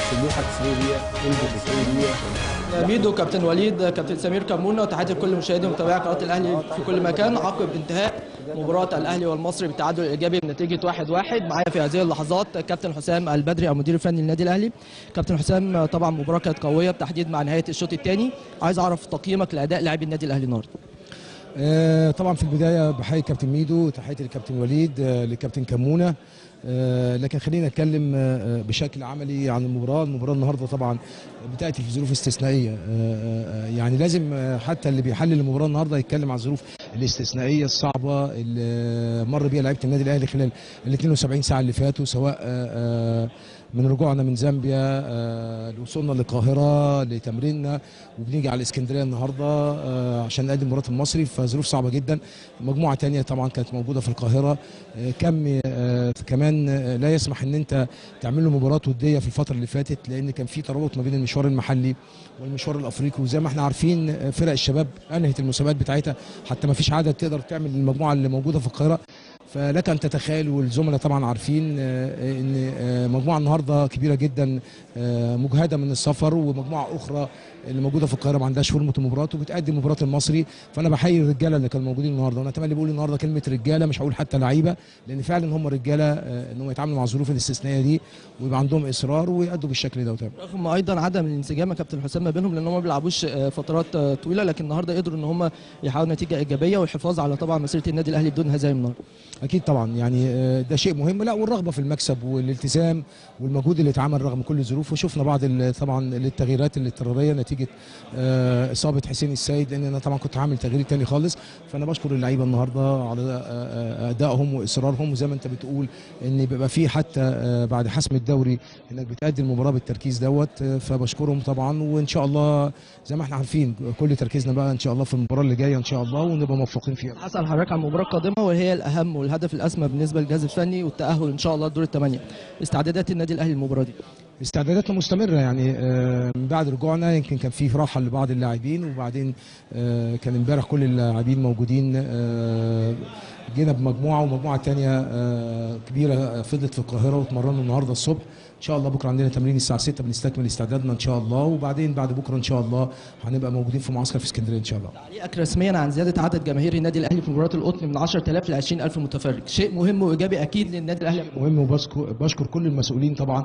سموحه 90 دقيقه انبو 90 دقيقه ميدو كابتن وليد كابتن سمير كمونه وتحياتي لكل مشاهدي ومتابعي قناه الاهلي في كل مكان عقب انتهاء مباراه الاهلي والمصري بالتعادل الايجابي بنتيجه 1-1 معايا في هذه اللحظات كابتن حسام البدري المدير الفني للنادي الاهلي كابتن حسام طبعا مباراه كانت قويه بالتحديد مع نهايه الشوط الثاني عايز اعرف تقييمك لاداء لاعبي النادي الاهلي النهارده آه، طبعا في البدايه بحيي كابتن ميدو تحياتي للكابتن وليد آه، للكابتن كمونه آه، لكن خلينا نتكلم آه، بشكل عملي عن المباراه المباراه النهارده طبعا بتاتي في ظروف استثنائيه آه، آه، يعني لازم آه، حتى اللي بيحلل المباراه النهارده يتكلم عن الظروف الاستثنائيه الصعبه اللي مر بيها لعيبه النادي الاهلي خلال ال 72 ساعه اللي فاتوا سواء آه، آه، من رجوعنا من زامبيا آه، لوصولنا للقاهره لتمريننا وبنيجي على الاسكندريه النهارده آه، عشان نقدم مباراه المصري فظروف صعبه جدا مجموعه تانية طبعا كانت موجوده في القاهره آه، كم آه، كمان آه، لا يسمح ان انت تعمل له مباراه وديه في الفتره اللي فاتت لان كان في ترابط ما بين المشوار المحلي والمشوار الافريقي وزي ما احنا عارفين آه، فرق الشباب انهت المسابقات بتاعتها حتى ما فيش عدد تقدر تعمل المجموعه اللي موجوده في القاهره فلك ان تتخيل والزملاء طبعا عارفين آه، ان آه، مجموعه النهارده كبيره جدا آه، مجهده من السفر ومجموعه اخرى اللي موجوده في القاهره ما عندهاش فورمه المباراه وبتقدم مباراه المصري فانا بحيي الرجاله اللي كانوا موجودين النهارده وانا تملي بقول النهارده كلمه رجاله مش هقول حتى لعيبه لان فعلا هم رجاله آه، ان هم يتعاملوا مع الظروف الاستثنائيه دي ويبقى عندهم اصرار ويأدوا بالشكل ده وتمام رغم ايضا عدم الانسجام يا كابتن حسام ما بينهم لان هم ما بيلعبوش آه، فترات آه، طويله لكن النهارده قدروا ان هم يحققوا نتيجه ايجابيه والحفاظ على طبعا مسيره النادي الاهلي بدون هزايم النهارده اكيد طبعا يعني آه، ده شيء مهم لا والرغبه في المكسب والالتزام والمجهود اللي اتعمل رغم كل الظروف وشفنا بعض ال- طبعا التغييرات الاضطراريه نتيجه آه، اصابه حسين السيد لان انا طبعا كنت عامل تغيير تاني خالص فانا بشكر اللعيبه النهارده على آه، آه، ادائهم واصرارهم وزي ما انت بتقول ان بيبقى في حتى آه، بعد حسم الدوري انك بتأدي المباراه بالتركيز دوت آه، فبشكرهم طبعا وان شاء الله زي ما احنا عارفين كل تركيزنا بقى ان شاء الله في المباراه اللي جايه ان شاء الله ونبقى موفقين فيها هسأل حضرتك عن المباراة القادمة وهي الأهم والهدف الأسمى بالنسبة للجهاز الفني والتأهل إن شاء الله لدور الثمانية استعدادات النادي الأهلي للمباراة دي استعداداتنا مستمرة يعني آه، من بعد رجوعنا يمكن كان في راحة لبعض اللاعبين وبعدين آه، كان امبارح كل اللاعبين موجودين آه، جينا بمجموعة ومجموعة تانية آه، كبيرة آه، فضلت في القاهرة واتمرنا النهاردة الصبح ان شاء الله بكره عندنا تمرين الساعه 6 بنستكمل استعدادنا ان شاء الله وبعدين بعد بكره ان شاء الله هنبقى موجودين في معسكر في اسكندريه ان شاء الله تعليقك رسميا عن زيادة عدد جماهير النادي الأهلي في مباراة القطن من 10000 ل 20000 متفرج شيء مهم وإيجابي أكيد للنادي الأهلي مهم وبشكر بشكر كل المسؤولين طبعا آه،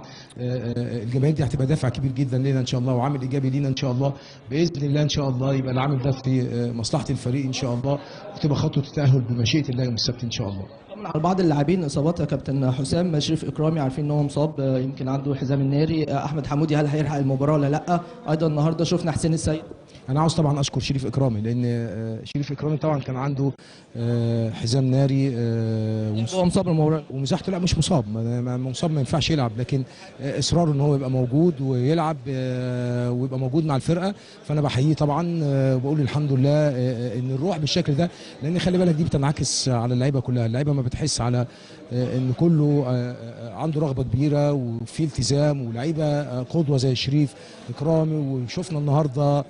آه، الجماهير دي هتبقى دافع كبير جدا لنا ان شاء الله وعامل ايجابي لينا ان شاء الله باذن الله ان شاء الله يبقى العامل ده في آه، مصلحه الفريق ان شاء الله وتبقى خطوه التاهل بمشيئه الله يوم السبت ان شاء الله طبعا على بعض اللاعبين اصابات يا كابتن حسام شريف اكرامي عارفين ان هو مصاب آه، يمكن عنده حزام الناري آه، احمد حمودي هل هيلحق المباراه ولا لا ايضا النهارده شفنا حسين السيد انا عاوز طبعا اشكر شريف اكرامي لان آه، شريف اكرامي طبعا كان عنده آه، حزام ناري آه، ومس- هو مصاب المباراه ومساحته لا مش مصاب ما- ما- مصاب ما ينفعش يلعب لكن آه، اصراره ان هو يبقى موجود ويلعب آه، ويبقى موجود مع الفرقه فانا بحييه طبعا آه، وبقول الحمد لله آه، آه، ان الروح بالشكل ده لان خلي بالك دي بتنعكس على اللعيبه كلها اللعيبه ما بتحس على آه، ان كله آه، آه، عنده رغبه كبيره وفي التزام ولعيبه آه، قدوه زي شريف اكرامي وشفنا النهارده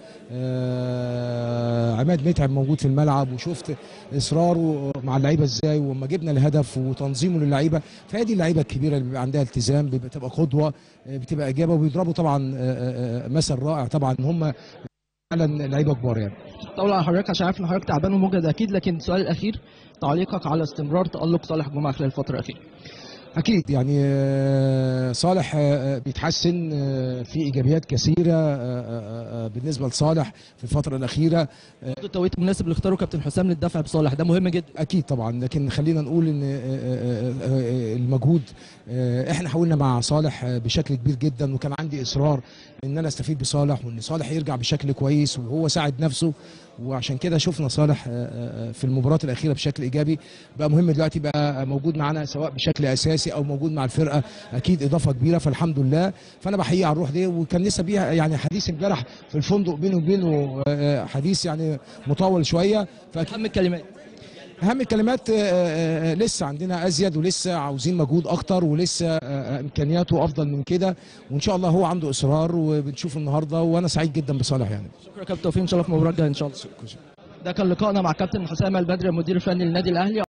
آه، عماد متعب موجود في الملعب وشفت اصراره مع اللعيبه ازاي وما جبنا الهدف وتنظيمه للعيبه فهي دي اللعيبه الكبيره اللي بيبقى عندها التزام بيبقى تبقى قدوه آه، بتبقى اجابه وبيضربوا طبعا آه، آه، مثل رائع طبعا ان هم فعلا لعيبه كبار يعني طول على حضرتك عشان عارف ان حضرتك تعبان ومجهد اكيد لكن السؤال الاخير تعليقك على استمرار تالق صالح جمعه خلال الفتره الاخيره اكيد يعني آه، صالح آه، بيتحسن آه، في ايجابيات كثيره آه، آه، آه، بالنسبه لصالح في الفتره الاخيره التوقيت المناسب اللي اختاره كابتن حسام للدفع بصالح ده مهم جدا اكيد طبعا لكن خلينا نقول ان آه، آه، آه، آه، المجهود آه، احنا حاولنا مع صالح آه، بشكل كبير جدا وكان عندي اصرار ان انا استفيد بصالح وان صالح يرجع بشكل كويس وهو ساعد نفسه وعشان كده شفنا صالح آه، آه، في المباراه الاخيره بشكل ايجابي بقى مهم دلوقتي بقى موجود معانا سواء بشكل اساسي او موجود مع الفرقه اكيد اضافه كبيره فالحمد لله فانا بحييه على الروح دي وكان لسه بيها يعني حديث امبارح في الفندق بينه وبينه آه، حديث يعني مطول شويه فاكيد اهم الكلمات اهم الكلمات آه، آه، آه، لسه عندنا ازيد ولسه عاوزين مجهود اكتر ولسه آه، آه، امكانياته افضل من كده وان شاء الله هو عنده اصرار وبنشوف النهارده وانا سعيد جدا بصالح يعني شكرا كابتن توفيق ان شاء الله في المباراه الجايه ان شاء الله ده كان لقائنا مع كابتن حسام البدري المدير الفني للنادي الاهلي